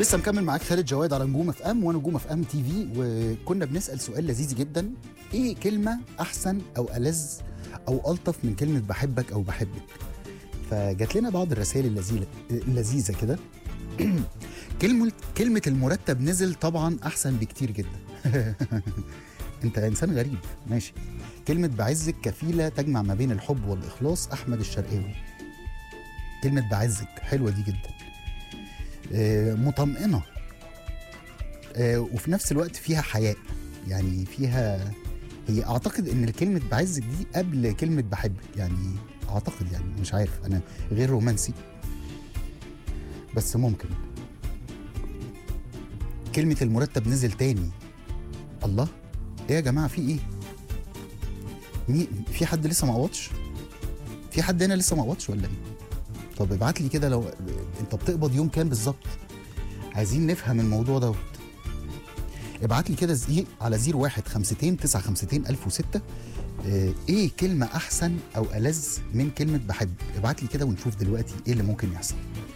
لسه مكمل معاك خالد جواد على نجوم اف ام وانا نجوم اف ام تي في وكنا بنسال سؤال لذيذ جدا ايه كلمه احسن او الذ او الطف من كلمه بحبك او بحبك فجات لنا بعض الرسائل اللذيذه اللذيذه كده كلمه كلمه المرتب نزل طبعا احسن بكتير جدا انت انسان غريب ماشي كلمه بعزك كفيله تجمع ما بين الحب والاخلاص احمد الشرقاوي كلمه بعزك حلوه دي جدا آه، مطمئنه آه، وفي نفس الوقت فيها حياء يعني فيها هي اعتقد ان كلمه بعزك دي قبل كلمه بحبك يعني اعتقد يعني مش عارف انا غير رومانسي بس ممكن كلمه المرتب نزل تاني الله ايه يا جماعه في ايه مي في حد لسه ما قبضش في حد هنا لسه ما قبضش ولا ايه طب ابعت لي كده لو انت بتقبض يوم كام بالظبط عايزين نفهم الموضوع دوت ابعت لي كده زي على 01 52 952 1006 اه ايه كلمه احسن او الذ من كلمه بحب ابعت لي كده ونشوف دلوقتي ايه اللي ممكن يحصل